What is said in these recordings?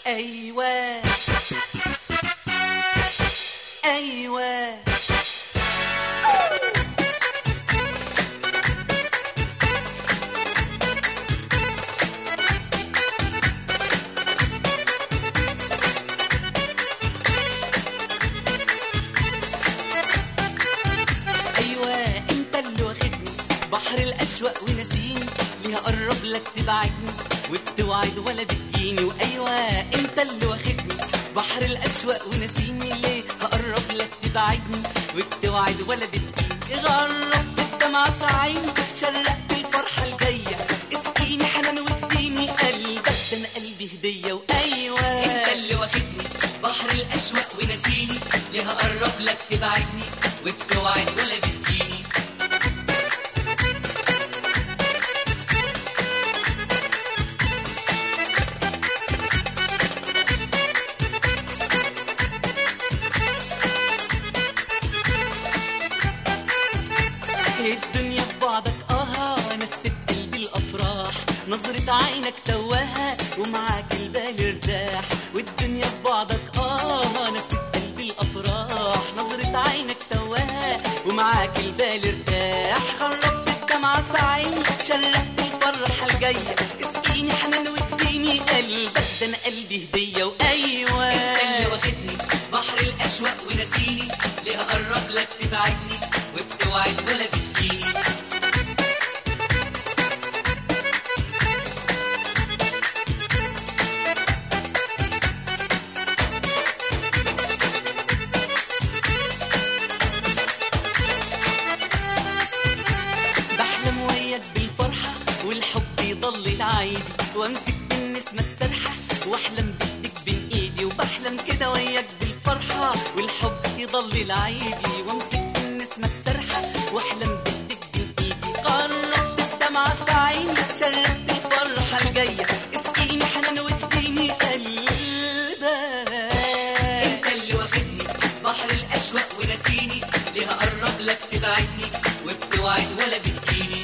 ايوه ايوه ايوه انت اللي واخدني بحر الاشواق ونسيني ليه اقرب لك تبعدني وبتوعد ولا بتجيني وايوه انت اللي واخدني بحر الاشواق ونسيني ليه هقرب لك تبعدني وبتوعد ولا بتجيني غربت الدمعة في عيني شرقت الفرحة الجاية اسقيني حنان واديني قلبك ده انا قلبي هدية وايوه انت اللي واخدني بحر الاشواق ونسيني ليه هقرب لك تبعدني وبتوعد ولا بتجيني الدنيا ببعدك اه نسيت قلبي الافراح نظرة عينك توهها ومعاك البال ارتاح والدنيا ببعدك اه نسيت قلبي الافراح نظرة عينك توهها ومعاك البال ارتاح خربت الدمعة في عيني شرقت الفرحة الجاية اسقيني حنان واديني قلبك ده انا قلبي هدية وايوه انت اللي واخدني بحر الاشواق ونسيني ليه هقرب لك تبعدني وبتوعد ولا بتجيني بحلم وياك بالفرحة والحب يضل عايدي وامسك بالنسمة السرحة واحلم بيدك بين ايدي وبحلم كده وياك بالفرحة والحب يضل عايدي وامسك بالنسمة السرحة واحلم بيدك بين ايدي قربت الدمعة في عيني شربت الفرحة الجاية اسقيني حنان واديني قلبك انت اللي واخدني بحر الاشواق ونسيني ليه هقرب لك تبعدني وبتوعد ولا بتجيني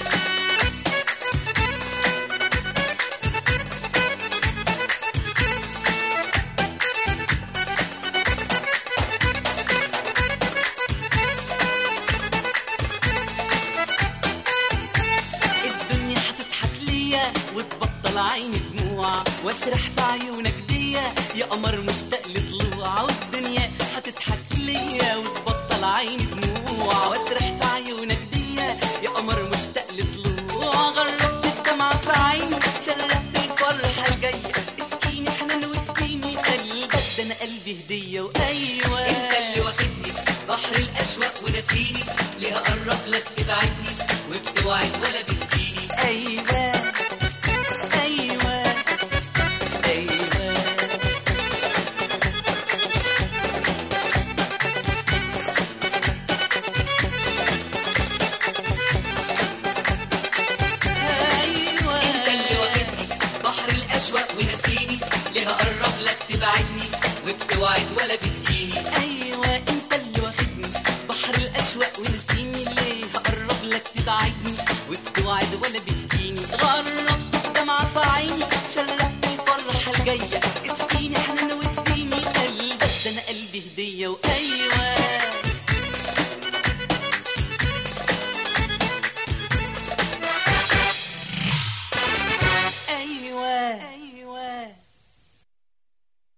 الدنيا هتضحك ليا وتبطل عيني دموع واسرح في عيونك ديا يا قمر مشتاق لطلوع والدنيا هتضحك ليا وتبطل عيني دموع واسرح في عيونك ديا يا قمر مشتاق لطلوع غربت الدمعة في عيني شربت الفرحة الجاية اسقيني حنان واديني قلبك ده انا قلبي هدية وايوه انت اللي واخدني بحر الاشواق ونسيني ليه هقرب لك تبعدني وبتوعد ولا بتجيني ايوه ايوه ايوه ايوه انت اللي واخدني بحر الاشواق ونسيني ليه هقرب لك تبعدني وبتوعد ولا بتجيني ايوه انت اللي واخدني بحر الاشواق ونسيني ليه هقرب لك تبعدني وبتوعد ولا بتجيني غربت الدمعة في عيني شربت الفرحة الجاية اسقيني حنان واديني قلبك ده انا قلبي هدية وايوه